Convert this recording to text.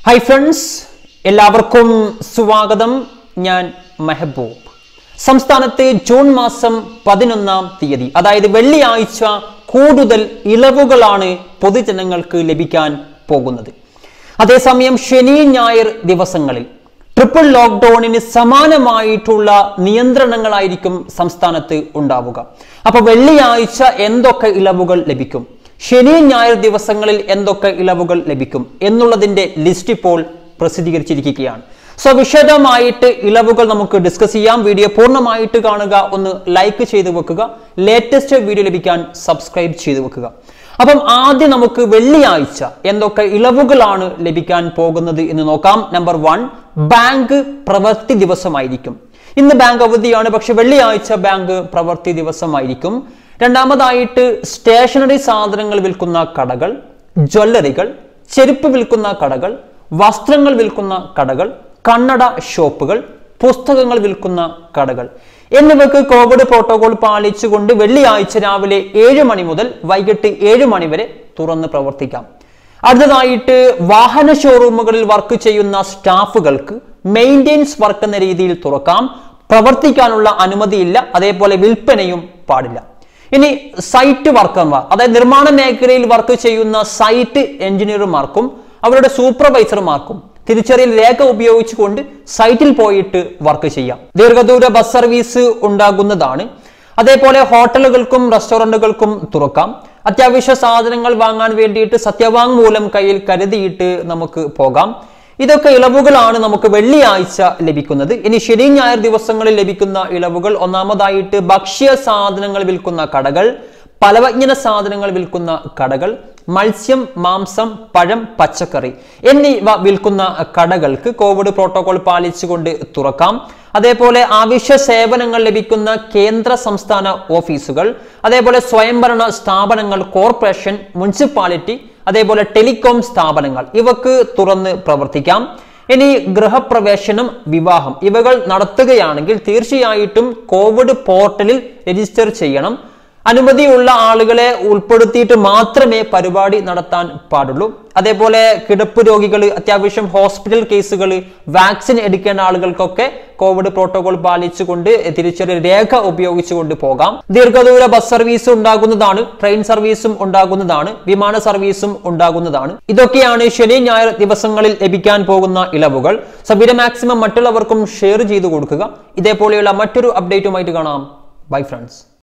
hi friends എല്ലാവർക്കും സ്വാഗതം ഞാൻ മെഹബൂബ് സംസ്ഥാനത്ത് ജൂൺ മാസം പതിനൊന്നാം തീയതി അതായത് വെള്ളിയാഴ്ച കൂടുതൽ ഇളവുകളാണ് പൊതുജനങ്ങൾക്ക് ലഭിക്കാൻ പോകുന്നത് അതേസമയം ശനി ഞായർ ദിവസങ്ങളിൽ ട്രിപ്പിൾ ലോക്ക്ഡൌണിന് സമാനമായിട്ടുള്ള നിയന്ത്രണങ്ങളായിരിക്കും സംസ്ഥാനത്ത് ഉണ്ടാവുക അപ്പൊ വെള്ളിയാഴ്ച എന്തൊക്കെ ഇളവുകൾ ലഭിക്കും ശനി ഞായർ ദിവസങ്ങളിൽ എന്തൊക്കെ ഇളവുകൾ ലഭിക്കും എന്നുള്ളതിന്റെ ലിസ്റ്റ് ഇപ്പോൾ പ്രസിദ്ധീകരിച്ചിരിക്കുകയാണ് സോ വിശദമായിട്ട് ഇളവുകൾ നമുക്ക് ഡിസ്കസ് ചെയ്യാം വീഡിയോ പൂർണ്ണമായിട്ട് കാണുക ഒന്ന് ലൈക്ക് ചെയ്ത് വെക്കുക ലേറ്റസ്റ്റ് വീഡിയോ ലഭിക്കാൻ സബ്സ്ക്രൈബ് ചെയ്ത് വെക്കുക അപ്പം ആദ്യം നമുക്ക് വെള്ളിയാഴ്ച എന്തൊക്കെ ഇളവുകളാണ് ലഭിക്കാൻ പോകുന്നത് എന്ന് നോക്കാം നമ്പർ വൺ ബാങ്ക് പ്രവൃത്തി ദിവസമായിരിക്കും ഇന്ന് ബാങ്ക് അവധിയാണ് പക്ഷെ വെള്ളിയാഴ്ച ബാങ്ക് പ്രവൃത്തി ദിവസമായിരിക്കും രണ്ടാമതായിട്ട് സ്റ്റേഷനറി സാധനങ്ങൾ വിൽക്കുന്ന കടകൾ ജ്വല്ലറികൾ ചെരുപ്പ് വിൽക്കുന്ന കടകൾ വസ്ത്രങ്ങൾ വിൽക്കുന്ന കടകൾ കണ്ണട ഷോപ്പുകൾ പുസ്തകങ്ങൾ വിൽക്കുന്ന കടകൾ എന്നിവക്ക് കോവിഡ് പ്രോട്ടോകോൾ പാലിച്ചുകൊണ്ട് വെള്ളിയാഴ്ച രാവിലെ ഏഴ് മണി മുതൽ വൈകിട്ട് ഏഴ് മണി വരെ തുറന്ന് പ്രവർത്തിക്കാം അടുത്തതായിട്ട് വാഹന ഷോറൂമുകളിൽ വർക്ക് ചെയ്യുന്ന സ്റ്റാഫുകൾക്ക് മെയിൻ്റെനൻസ് വർക്ക് എന്ന രീതിയിൽ തുറക്കാം പ്രവർത്തിക്കാനുള്ള അനുമതിയില്ല അതേപോലെ വിൽപ്പനയും പാടില്ല ഇനി സൈറ്റ് വർക്കർമാർ അതായത് നിർമ്മാണ മേഖലയിൽ വർക്ക് ചെയ്യുന്ന സൈറ്റ് എഞ്ചിനീയർമാർക്കും അവരുടെ സൂപ്പർവൈസർമാർക്കും തിരിച്ചറിയൽ രേഖ ഉപയോഗിച്ചുകൊണ്ട് സൈറ്റിൽ പോയിട്ട് വർക്ക് ചെയ്യാം ദീർഘദൂര ബസ് സർവീസ് ഉണ്ടാകുന്നതാണ് അതേപോലെ ഹോട്ടലുകൾക്കും റെസ്റ്റോറന്റുകൾക്കും തുറക്കാം അത്യാവശ്യ സാധനങ്ങൾ വാങ്ങാൻ വേണ്ടിയിട്ട് സത്യവാങ്മൂലം കയ്യിൽ കരുതിയിട്ട് നമുക്ക് പോകാം ഇതൊക്കെ ഇളവുകളാണ് നമുക്ക് വെള്ളിയാഴ്ച ലഭിക്കുന്നത് ഇനി ശനി ഞായർ ദിവസങ്ങളിൽ ലഭിക്കുന്ന ഇളവുകൾ ഒന്നാമതായിട്ട് ഭക്ഷ്യ സാധനങ്ങൾ വിൽക്കുന്ന കടകൾ പലവജ്ഞന സാധനങ്ങൾ വിൽക്കുന്ന കടകൾ മത്സ്യം മാംസം പഴം പച്ചക്കറി എന്നിവ വിൽക്കുന്ന കടകൾക്ക് കോവിഡ് പ്രോട്ടോകോൾ പാലിച്ചുകൊണ്ട് തുറക്കാം അതേപോലെ ആവശ്യ സേവനങ്ങൾ ലഭിക്കുന്ന കേന്ദ്ര സംസ്ഥാന ഓഫീസുകൾ അതേപോലെ സ്വയംഭരണ സ്ഥാപനങ്ങൾ കോർപ്പറേഷൻ മുനിസിപ്പാലിറ്റി അതേപോലെ ടെലികോം സ്ഥാപനങ്ങൾ ഇവക്ക് തുറന്ന് പ്രവർത്തിക്കാം ഇനി ഗൃഹപ്രവേശനം വിവാഹം ഇവകൾ നടത്തുകയാണെങ്കിൽ തീർച്ചയായിട്ടും കോവിഡ് പോർട്ടലിൽ രജിസ്റ്റർ ചെയ്യണം അനുമതിയുള്ള ആളുകളെ ഉൾപ്പെടുത്തിയിട്ട് മാത്രമേ പരിപാടി നടത്താൻ പാടുള്ളൂ അതേപോലെ കിടപ്പ് രോഗികൾ അത്യാവശ്യം ഹോസ്പിറ്റൽ കേസുകൾ വാക്സിൻ എടുക്കേണ്ട ആളുകൾക്കൊക്കെ കോവിഡ് പ്രോട്ടോകോൾ പാലിച്ചുകൊണ്ട് തിരിച്ചറിയൽ രേഖ ഉപയോഗിച്ചുകൊണ്ട് പോകാം ദീർഘദൂര ബസ് സർവീസ് ഉണ്ടാകുന്നതാണ് ട്രെയിൻ സർവീസും ഉണ്ടാകുന്നതാണ് വിമാന സർവീസും ഉണ്ടാകുന്നതാണ് ഇതൊക്കെയാണ് ശനി ഞായർ ദിവസങ്ങളിൽ ലഭിക്കാൻ പോകുന്ന ഇളവുകൾ സബിര മാക്സിമം മറ്റുള്ളവർക്കും ഷെയർ ചെയ്തു കൊടുക്കുക ഇതേപോലെയുള്ള മറ്റൊരു അപ്ഡേറ്റുമായിട്ട് കാണാം ബൈ ഫ്രണ്ട്സ്